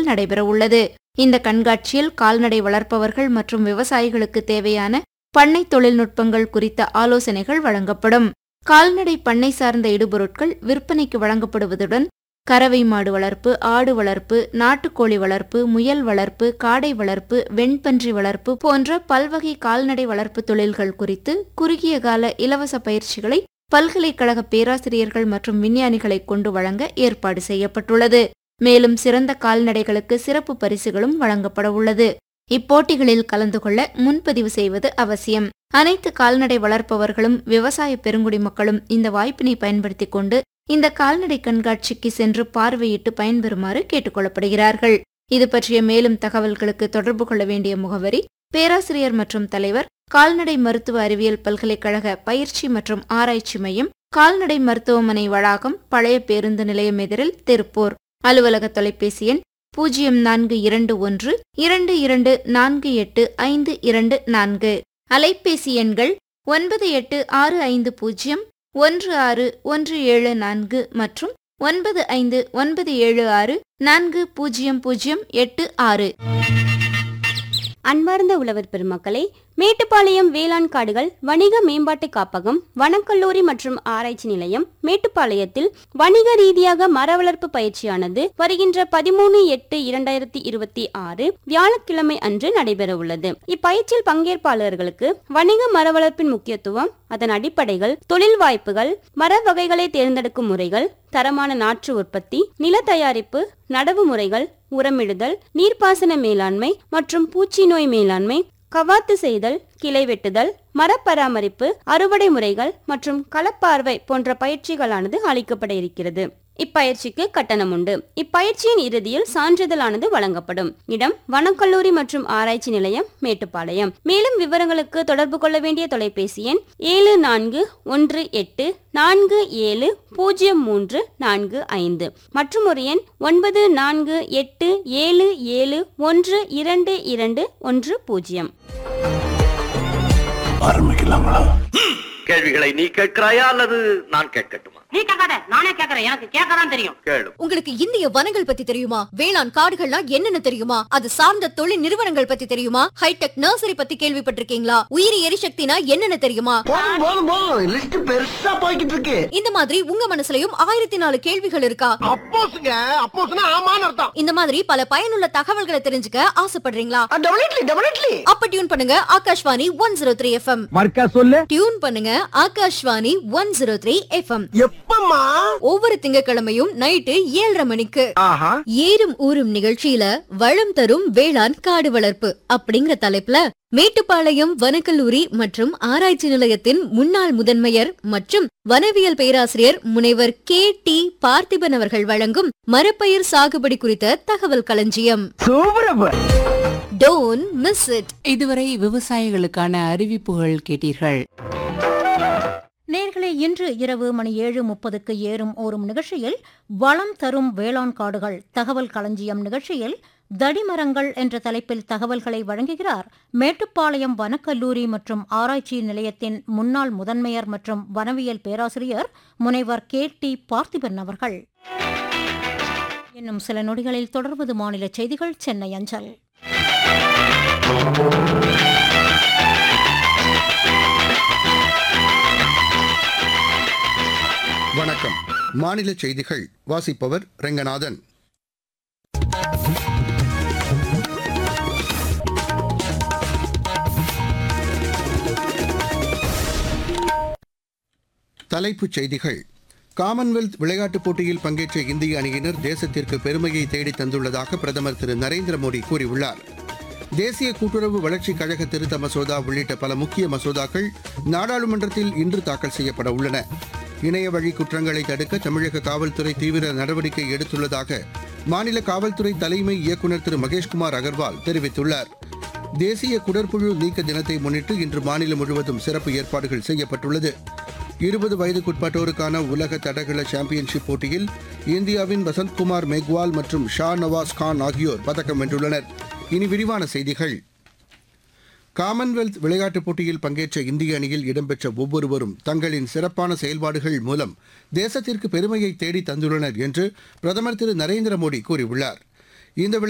அரங்கில் நடைபெறவுள்ளது இந்த கண்காட்சியில் கால்நடை வளர்ப்பவர்கள் மற்றும் விவசாயிகளுக்கு தேவையான பண்ணை தொழில்நுட்பங்கள் குறித்த ஆலோசனைகள் வழங்கப்படும் கால்நடை பண்ணை சார்ந்த இடுபொருட்கள் விற்பனைக்கு வழங்கப்படுவதுடன் கறவை மாடு வளர்ப்பு ஆடு வளர்ப்பு நாட்டுக்கோழி வளர்ப்பு முயல் வளர்ப்பு காடை வளர்ப்பு வெண்பன்றி வளர்ப்பு போன்ற பல்வகை கால்நடை வளர்ப்பு தொழில்கள் குறித்து குறுகிய கால இலவச பயிற்சிகளை பல்கலைக்கழக பேராசிரியர்கள் மற்றும் விஞ்ஞானிகளை கொண்டு வழங்க ஏற்பாடு செய்யப்பட்டுள்ளது மேலும் சிறந்த கால்நடைகளுக்கு சிறப்பு பரிசுகளும் வழங்கப்பட உள்ளது இப்போட்டிகளில் கலந்து கொள்ள முன்பதிவு செய்வது அவசியம் அனைத்து கால்நடை வளர்ப்பவர்களும் விவசாய பெருங்குடி மக்களும் இந்த வாய்ப்பினை பயன்படுத்திக் கொண்டு இந்த கால்நடை கண்காட்சிக்கு சென்று பார்வையிட்டு பயன்பெறுமாறு கேட்டுக்கொள்ளப்படுகிறார்கள் இது பற்றிய மேலும் தகவல்களுக்கு தொடர்பு கொள்ள வேண்டிய முகவரி பேராசிரியர் மற்றும் தலைவர் கால்நடை மருத்துவ அறிவியல் பல்கலைக்கழக பயிற்சி மற்றும் ஆராய்ச்சி மையம் கால்நடை மருத்துவமனை வளாகம் பழைய பேருந்து நிலையம் எதிரில் திருப்பூர் அலுவலக தொலைபேசி எண் பூஜ்ஜியம் நான்கு இரண்டு ஒன்று இரண்டு இரண்டு நான்கு எட்டு ஐந்து இரண்டு நான்கு அலைபேசி எண்கள் ஒன்பது எட்டு ஆறு ஐந்து பூஜ்ஜியம் ஒன்று ஆறு ஒன்று ஏழு நான்கு மற்றும் ஒன்பது ஐந்து ஒன்பது ஏழு ஆறு நான்கு பூஜ்ஜியம் பூஜ்ஜியம் எட்டு ஆறு அன்பார்ந்த உழவர் பெருமக்களே மேட்டுப்பாளையம் வேளாண் காடுகள் வணிக மேம்பாட்டு காப்பகம் வனக்கல்லூரி மற்றும் ஆராய்ச்சி நிலையம் மேட்டுப்பாளையத்தில் வணிக ரீதியாக மர வளர்ப்பு பயிற்சியானது வருகின்ற பதிமூணு எட்டு இரண்டாயிரத்தி இருபத்தி ஆறு வியாழக்கிழமை அன்று நடைபெற உள்ளது இப்பயிற்சியில் பங்கேற்பாளர்களுக்கு வணிக மர வளர்ப்பின் முக்கியத்துவம் அதன் அடிப்படைகள் தொழில் வாய்ப்புகள் மர வகைகளை தேர்ந்தெடுக்கும் முறைகள் தரமான நாற்று உற்பத்தி நில தயாரிப்பு நடவு முறைகள் உரமிடுதல் நீர்ப்பாசன மேலாண்மை மற்றும் பூச்சி நோய் மேலாண்மை கவாத்து செய்தல் கிளை வெட்டுதல் மரப்பராமரிப்பு அறுவடை முறைகள் மற்றும் களப்பார்வை போன்ற பயிற்சிகளானது அளிக்கப்பட இருக்கிறது இப்பயிற்சிக்கு கட்டணம் உண்டு இப்பயிற்சியின் இறுதியில் சான்றிதழானது வழங்கப்படும் இடம் வனக்கல்லூரி மற்றும் ஆராய்ச்சி நிலையம் மேட்டுப்பாளையம் மேலும் விவரங்களுக்கு தொடர்பு கொள்ள வேண்டிய தொலைபேசி எண் ஏழு நான்கு ஒன்று எட்டு நான்கு ஏழு பூஜ்ஜியம் மூன்று நான்கு ஐந்து மற்றும் ஒரு எண் ஒன்பது நான்கு எட்டு ஏழு ஏழு ஒன்று இரண்டு இரண்டு ஒன்று பூஜ்ஜியம் ஆரம்பிக்கலாங்களா கேள்விகளை நீ கேட்கிறாயா அல்லது நான் கேட்கட்டுமா நீ கேட்காத நானே கேக்குறேன் எனக்கு கேட்கதான் தெரியும் கேளு உங்களுக்கு இந்திய வனங்கள் பத்தி தெரியுமா வேளாண் காடுகள்னா என்னென்ன தெரியுமா அது சார்ந்த தொழில் நிறுவனங்கள் பத்தி தெரியுமா ஹைடெக் நர்சரி பத்தி கேள்விப்பட்டிருக்கீங்களா உயிரி எரிசக்தினா என்னென்ன தெரியுமா போதும் போதும் போதும் லிஸ்ட் பெருசா போய்கிட்டு இருக்கு இந்த மாதிரி உங்க மனசுலயும் ஆயிரத்தி நாலு கேள்விகள் இருக்கா அப்போஸ்ங்க அப்போஸ்னா ஆமான்னு அர்த்தம் இந்த மாதிரி பல பயனுள்ள தகவல்களை தெரிஞ்சுக்க ஆசைப்படுறீங்களா டெபினெட்லி டெபினெட்லி அப்ப டியூன் பண்ணுங்க Akashvani one zero three FM மர்க்கா சொல்லு டியூன் பண்ணுங்க Akashvani one zero three FM எப்பம்மா ஒவ்வொரு திங்கட்கிழமையும் நைட்டு ஏழரை மணிக்கு ஆஹா ஏறும் ஊரும் நிகழ்ச்சியில வளம் தரும் வேளாண் காடு வளர்ப்பு அப்படிங்கிற தலைப்புல மேட்டுப்பாளையம் வனக்கல்லூரி மற்றும் ஆராய்ச்சி நிலையத்தின் முன்னாள் முதன்மையர் மற்றும் வனவியல் பேராசிரியர் முனைவர் கே டி பார்த்திபன் அவர்கள் வழங்கும் மரப்பயிர் சாகுபடி குறித்த தகவல் களஞ்சியம் சூப்பர் டோன் மிஸ் இட் இதுவரை விவசாயிகளுக்கான அறிவிப்புகள் கேட்டீர்கள் நேர்களே இன்று இரவு மணி ஏழு முப்பதுக்கு ஏறும் ஓரும் நிகழ்ச்சியில் வளம் தரும் வேளாண் காடுகள் தகவல் களஞ்சியம் நிகழ்ச்சியில் தடிமரங்கள் என்ற தலைப்பில் தகவல்களை வழங்குகிறார் மேட்டுப்பாளையம் வனக்கல்லூரி மற்றும் ஆராய்ச்சி நிலையத்தின் முன்னாள் முதன்மையர் மற்றும் வனவியல் பேராசிரியர் முனைவர் கே டி பார்த்திபன் அவர்கள் இன்னும் சில நொடிகளில் தொடர்வது மாநில செய்திகள் சென்னை அஞ்சல் வணக்கம் மாநில செய்திகள் வாசிப்பவர் ரெங்கநாதன் தலைப்புச் செய்திகள் காமன்வெல்த் விளையாட்டுப் போட்டியில் பங்கேற்ற இந்திய அணியினர் தேசத்திற்கு பெருமையை தேடித் தந்துள்ளதாக பிரதமர் திரு நரேந்திர மோடி கூறியுள்ளார் தேசிய கூட்டுறவு வளர்ச்சிக் கழக திருத்த மசோதா உள்ளிட்ட பல முக்கிய மசோதாக்கள் நாடாளுமன்றத்தில் இன்று தாக்கல் செய்யப்பட உள்ளன இணைய வழி குற்றங்களை தடுக்க தமிழக காவல்துறை தீவிர நடவடிக்கை எடுத்துள்ளதாக மாநில காவல்துறை தலைமை இயக்குநர் திரு மகேஷ்குமார் அகர்வால் தெரிவித்துள்ளார் தேசிய குடற்புழு நீக்க தினத்தை முன்னிட்டு இன்று மாநிலம் முழுவதும் சிறப்பு ஏற்பாடுகள் செய்யப்பட்டுள்ளது இருபது வயதுக்குட்பட்டோருக்கான உலக தடகள சாம்பியன்ஷிப் போட்டியில் இந்தியாவின் வசந்த்குமார் மெக்வால் மற்றும் ஷா நவாஸ் கான் ஆகியோர் பதக்கம் வென்றுள்ளனர் இனி விரிவான செய்திகள் காமன்வெல்த் விளையாட்டுப் போட்டியில் பங்கேற்ற இந்திய அணியில் இடம்பெற்ற ஒவ்வொருவரும் தங்களின் சிறப்பான செயல்பாடுகள் மூலம் தேசத்திற்கு பெருமையை தேடி தந்துள்ளனர் என்று பிரதமர் திரு நரேந்திர மோடி கூறியுள்ளார் இந்த விளை-